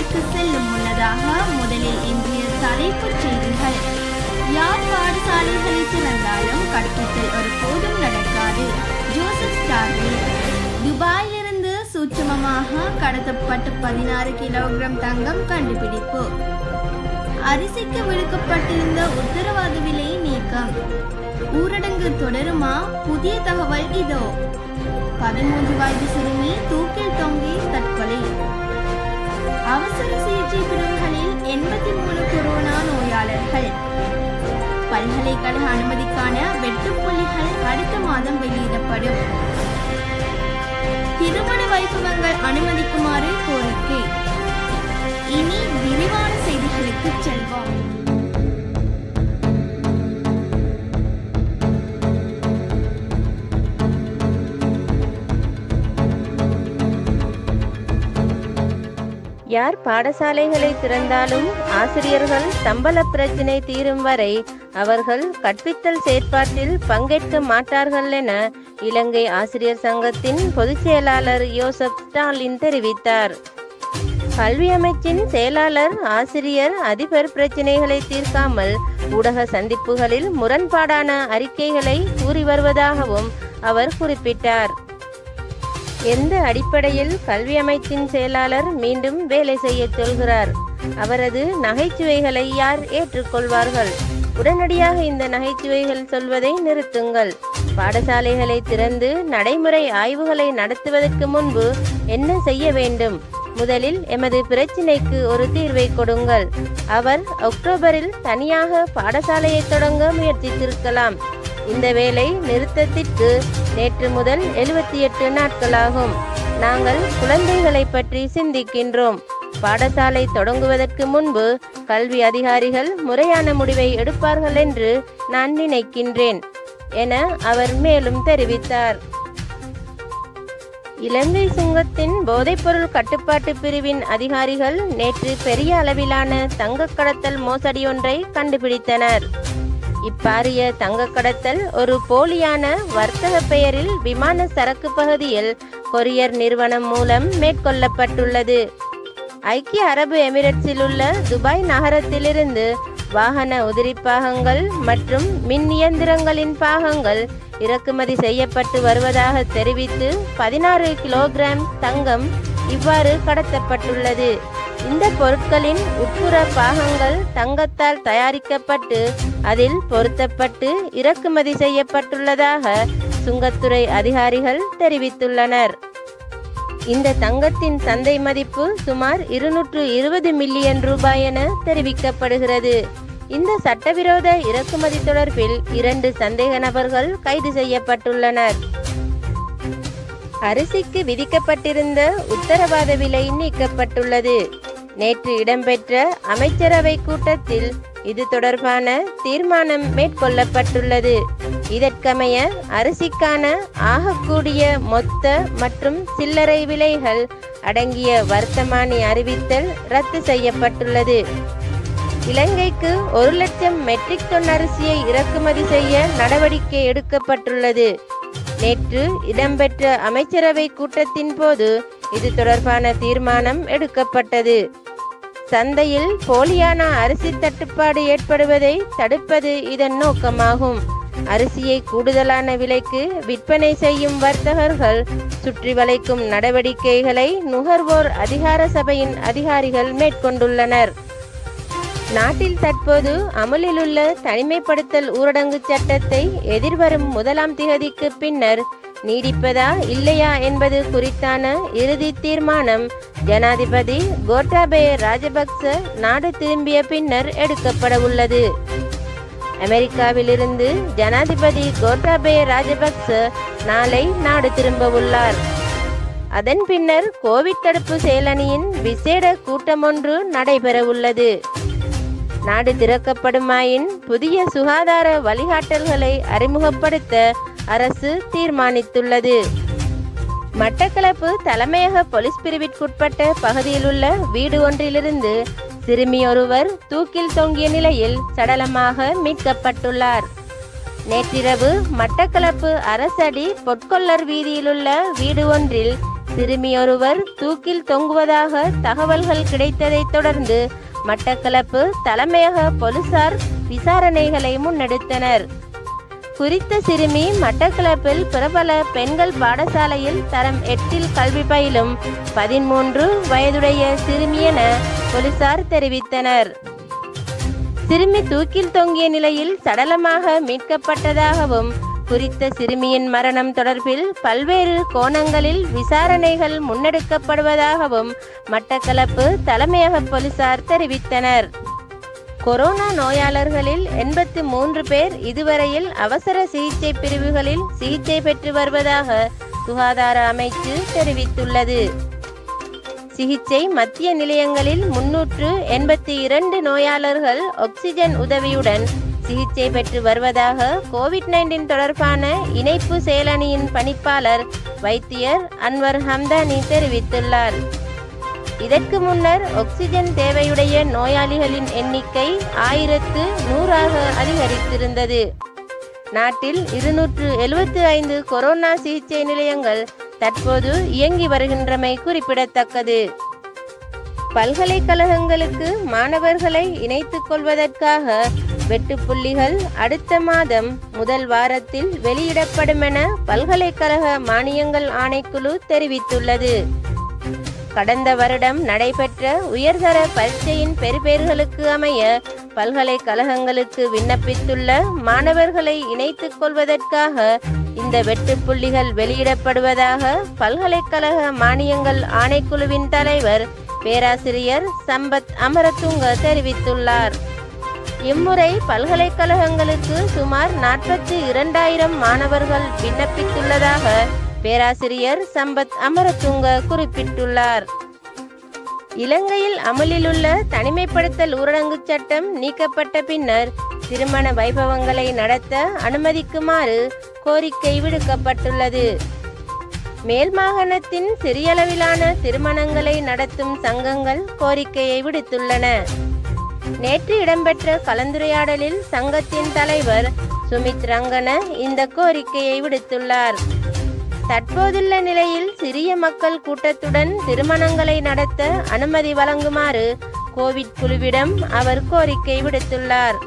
செய்திகளுக்கு செல்லும் முன்னதாக முதலில் இன்றைய தலைப்புச் செய்திகள் யார் பாடசாலைகளை திறந்தாலும் கற்பித்தல் ஒருபோதும் நடக்காது ஜோசப் ஸ்டார்லி துபாயிலிருந்து சூட்சுமமாக கடத்தப்பட்ட பதினாறு கிலோகிராம் தங்கம் கண்டுபிடிப்பு அரிசிக்கு விடுக்கப்பட்டிருந்த உத்தரவாத விலை நீக்கம் ஊரடங்கு தொடருமா புதிய தகவல் இதோ பதிமூன்று வயது சிறுமி தூக்கில் தொங்கி தற்கொலை அவசர சிகிச்சை பிரிவுகளில் எண்பத்தி மூணு கொரோனா நோயாளர்கள் பல்கலைக்கழக அனுமதிக்கான வெட்டுப்புள்ளிகள் அடுத்த மாதம் வெளியிடப்படும் திருமண வைபவங்கள் அனுமதிக்குமாறு கோரிக்கை இனி விரிவான செய்திகளுக்கு செல்வோம் யார் பாடசாலைகளை திறந்தாலும் ஆசிரியர்கள் சம்பள பிரச்சினை தீரும் வரை அவர்கள் கற்பித்தல் செயற்பாட்டில் பங்கேற்க மாட்டார்கள் என இலங்கை ஆசிரியர் சங்கத்தின் பொதுச் செயலாளர் யோசப் ஸ்டாலின் தெரிவித்தார் கல்வி அமைச்சின் செயலாளர் ஆசிரியர் அதிபர் பிரச்சினைகளை தீர்க்காமல் ஊடக சந்திப்புகளில் முரண்பாடான அறிக்கைகளை கூறி வருவதாகவும் அவர் குறிப்பிட்டார் எந்த அடிப்படையில் கல்வி அமைச்சின் செயலாளர் மீண்டும் வேலை செய்யச் சொல்கிறார் அவரது நகைச்சுவைகளை யார் ஏற்றுக்கொள்வார்கள் உடனடியாக இந்த நகைச்சுவைகள் சொல்வதை நிறுத்துங்கள் பாடசாலைகளை திறந்து நடைமுறை ஆய்வுகளை நடத்துவதற்கு முன்பு என்ன செய்ய வேண்டும் முதலில் எமது பிரச்சினைக்கு ஒரு தீர்வை கொடுங்கள் அவர் அக்டோபரில் தனியாக பாடசாலையை தொடங்க முயற்சித்திருக்கலாம் இந்த வேலை நிறுத்தத்திற்கு நேற்று முதல் எழுபத்தி எட்டு நாட்களாகும் நாங்கள் குழந்தைகளை பற்றி சிந்திக்கின்றோம் பாடசாலை தொடங்குவதற்கு முன்பு கல்வி அதிகாரிகள் முறையான முடிவை எடுப்பார்கள் என்று நான் நினைக்கின்றேன் என அவர் மேலும் தெரிவித்தார் இலங்கை சுங்கத்தின் போதைப்பொருள் கட்டுப்பாட்டு பிரிவின் அதிகாரிகள் நேற்று பெரிய அளவிலான தங்க கடத்தல் மோசடி ஒன்றை கண்டுபிடித்தனர் இப்பாரிய தங்க கடத்தல் ஒரு போலியான வர்த்தக பெயரில் விமான சரக்கு பகுதியில் கொரியர் நிறுவனம் மூலம் மேற்கொள்ளப்பட்டுள்ளது ஐக்கிய அரபு எமிரேட்ஸில் உள்ள துபாய் நகரத்திலிருந்து வாகன உதிரி பாகங்கள் மற்றும் மின் இயந்திரங்களின் பாகங்கள் இறக்குமதி செய்யப்பட்டு வருவதாக தெரிவித்து பதினாறு கிலோகிராம் தங்கம் இவ்வாறு கடத்தப்பட்டுள்ளது இந்த பொருட்களின் உட்புற பாகங்கள் தங்கத்தால் தயாரிக்கப்பட்டு அதில் பொருத்தப்பட்டு இறக்குமதி செய்யப்பட்டுள்ளதாக சுங்கத்துறை அதிகாரிகள் தெரிவித்துள்ளனர் இந்த தங்கத்தின் சந்தை மதிப்பு சுமார் இருநூற்று இருபது மில்லியன் ரூபாய் என தெரிவிக்கப்படுகிறது இந்த சட்டவிரோத இறக்குமதி தொடர்பில் இரண்டு சந்தேக நபர்கள் கைது செய்யப்பட்டுள்ளனர் அரிசிக்கு விதிக்கப்பட்டிருந்த உத்தரவாத விலை நீக்கப்பட்டுள்ளது நேற்று இடம்பெற்ற அமைச்சரவை கூட்டத்தில் இது தொடர்பான தீர்மானம் மேற்கொள்ளப்பட்டுள்ளது இதற்கமைய அரிசிக்கான ஆகக்கூடிய மொத்த மற்றும் சில்லறை விலைகள் அடங்கிய வர்த்தமானி அறிவித்தல் ரத்து செய்யப்பட்டுள்ளது இலங்கைக்கு ஒரு லட்சம் மெட்ரிக் டன் அரிசியை இறக்குமதி செய்ய நடவடிக்கை எடுக்கப்பட்டுள்ளது நேற்று இடம்பெற்ற அமைச்சரவை கூட்டத்தின் போது இது தொடர்பான தீர்மானம் எடுக்கப்பட்டது சந்தையில் போலியான அரிசி தட்டுப்பாடு ஏற்படுவதை தடுப்பது இதன் நோக்கமாகும் அரிசியை கூடுதலான விலைக்கு விற்பனை செய்யும் வர்த்தகர்கள் சுற்றி வளைக்கும் நடவடிக்கைகளை நுகர்வோர் அதிகார சபையின் அதிகாரிகள் மேற்கொண்டுள்ளனர் நாட்டில் தற்போது அமலில் உள்ள தனிமைப்படுத்தல் ஊரடங்கு சட்டத்தை எதிர்வரும் முதலாம் திகதிக்கு பின்னர் நீடிப்பதா இல்லையா என்பது குறித்தான இறுதி தீர்மானம் ஜனாதிபதி கோட்டாபய ராஜபக்ச நாடு திரும்பிய பின்னர் எடுக்கப்பட உள்ளது அமெரிக்காவிலிருந்து ஜனாதிபதி கோட்டாபய ராஜபக்ச நாளை நாடு திரும்ப உள்ளார் அதன் பின்னர் கோவிட் தடுப்பு செயலணியின் விசேட கூட்டமொன்று நடைபெற உள்ளது நாடு திறக்கப்படுமாயின் புதிய சுகாதார வழிகாட்டல்களை அறிமுகப்படுத்த அரசு தீர்மானித்துள்ளது மட்டக்களப்பு தலைமையக போலீஸ் பிரிவிற்குட்பட்ட பகுதியில் உள்ள வீடு ஒன்றிலிருந்து சிறுமி ஒருவர் தூக்கில் தொங்கிய நிலையில் சடலமாக மீட்கப்பட்டுள்ளார் நேற்றிரவு மட்டக்களப்பு அரசடி பொற்கொல்லர் வீதியிலுள்ள வீடு ஒன்றில் சிறுமியொருவர் தூக்கில் தொங்குவதாக தகவல்கள் கிடைத்ததைத் தொடர்ந்து மட்டக்களப்பு தலைமையக போலீசார் விசாரணைகளை முன்னெடுத்தனர் குறித்த சிறுமி மட்டக்களப்பில் பிரபல பெண்கள் பாடசாலையில் தரம் எட்டில் கல்வி பயிலும் பதிமூன்று வயதுடைய சிறுமி என போலீசார் தெரிவித்தனர் சிறுமி தூக்கில் தொங்கிய நிலையில் சடலமாக மீட்கப்பட்டதாகவும் குறித்த சிறுமியின் மரணம் தொடர்பில் பல்வேறு கோணங்களில் விசாரணைகள் முன்னெடுக்கப்படுவதாகவும் மட்டக்களப்பு தலைமையக போலீசார் தெரிவித்தனர் கொரோனா நோயாளர்களில் எண்பத்து மூன்று பேர் இதுவரையில் அவசர சிகிச்சை பிரிவுகளில் சிகிச்சை பெற்று வருவதாக சுகாதார அமைச்சு தெரிவித்துள்ளது சிகிச்சை மத்திய நிலையங்களில் முன்னூற்று எண்பத்தி இரண்டு நோயாளர்கள் ஆக்சிஜன் உதவியுடன் சிகிச்சை பெற்று வருவதாக கோவிட் நைன்டீன் தொடர்பான இணைப்பு செயலணியின் பணிப்பாளர் வைத்தியர் அன்வர் ஹம்தானி தெரிவித்துள்ளார் இதற்கு முன்னர் ஆக்சிஜன் தேவையுடைய நோயாளிகளின் எண்ணிக்கை ஆயிரத்து நூறாக அதிகரித்திருந்தது நாட்டில் இருநூற்று எழுபத்து ஐந்து கொரோனா சிகிச்சை நிலையங்கள் தற்போது இயங்கி வருகின்றமை குறிப்பிடத்தக்கது பல்கலைக்கழகங்களுக்கு மாணவர்களை இணைத்துக் கொள்வதற்காக வெட்டுப்புள்ளிகள் அடுத்த மாதம் முதல் வாரத்தில் வெளியிடப்படும் என பல்கலைக்கழக மானியங்கள் ஆணைக்குழு தெரிவித்துள்ளது கடந்த வருடம் நடைபெற்ற உயர்தர பரீட்சையின் பெறுபேறுகளுக்கு அமைய பல்கலைக்கழகங்களுக்கு விண்ணப்பித்துள்ள மாணவர்களை இணைத்துக் கொள்வதற்காக இந்த வெட்டுப்புள்ளிகள் வெளியிடப்படுவதாக பல்கலைக்கழக மானியங்கள் ஆணைக்குழுவின் தலைவர் பேராசிரியர் சம்பத் அமரதுங்க தெரிவித்துள்ளார் இம்முறை பல்கலைக்கழகங்களுக்கு சுமார் நாற்பத்தி இரண்டாயிரம் மாணவர்கள் விண்ணப்பித்துள்ளதாக பேராசிரியர் சம்பத் அமரதுங்க குறிப்பிட்டுள்ளார் இலங்கையில் அமலிலுள்ள தனிமைப்படுத்தல் ஊரடங்கு சட்டம் நீக்கப்பட்ட பின்னர் திருமண வைபவங்களை நடத்த அனுமதிக்குமாறு கோரிக்கை விடுக்கப்பட்டுள்ளது மேல் மாகாணத்தின் சிறியளவிலான திருமணங்களை நடத்தும் சங்கங்கள் கோரிக்கையை விடுத்துள்ளன நேற்று இடம்பெற்ற கலந்துரையாடலில் சங்கத்தின் தலைவர் சுமித் ரங்கன இந்த கோரிக்கையை விடுத்துள்ளார் தற்போதுள்ள நிலையில் சிறிய மக்கள் கூட்டத்துடன் திருமணங்களை நடத்த அனுமதி வழங்குமாறு கோவிட் குழுவிடம் அவர் கோரிக்கை விடுத்துள்ளார்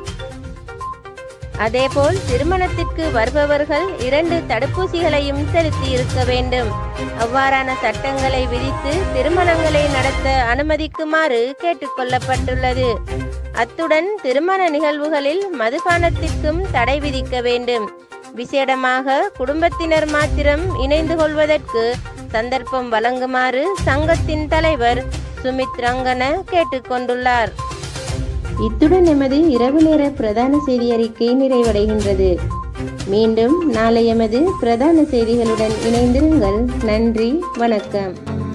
அதேபோல் திருமணத்திற்கு வருபவர்கள் இரண்டு தடுப்பூசிகளையும் செலுத்தி இருக்க வேண்டும் அவ்வாறான சட்டங்களை விதித்து திருமணங்களை நடத்த அனுமதிக்குமாறு கேட்டுக்கொள்ளப்பட்டுள்ளது அத்துடன் திருமண நிகழ்வுகளில் மதுபானத்திற்கும் தடை விதிக்க வேண்டும் விசேடமாக குடும்பத்தினர் மாத்திரம் இணைந்து கொள்வதற்கு சந்தர்ப்பம் வழங்குமாறு சங்கத்தின் தலைவர் சுமித் ரங்கன கேட்டுக்கொண்டுள்ளார் இத்துடன் எமது இரவு நேர பிரதான செய்தி அறிக்கை நிறைவடைகின்றது மீண்டும் நாளை எமது பிரதான செய்திகளுடன் இணைந்திருங்கள் நன்றி வணக்கம்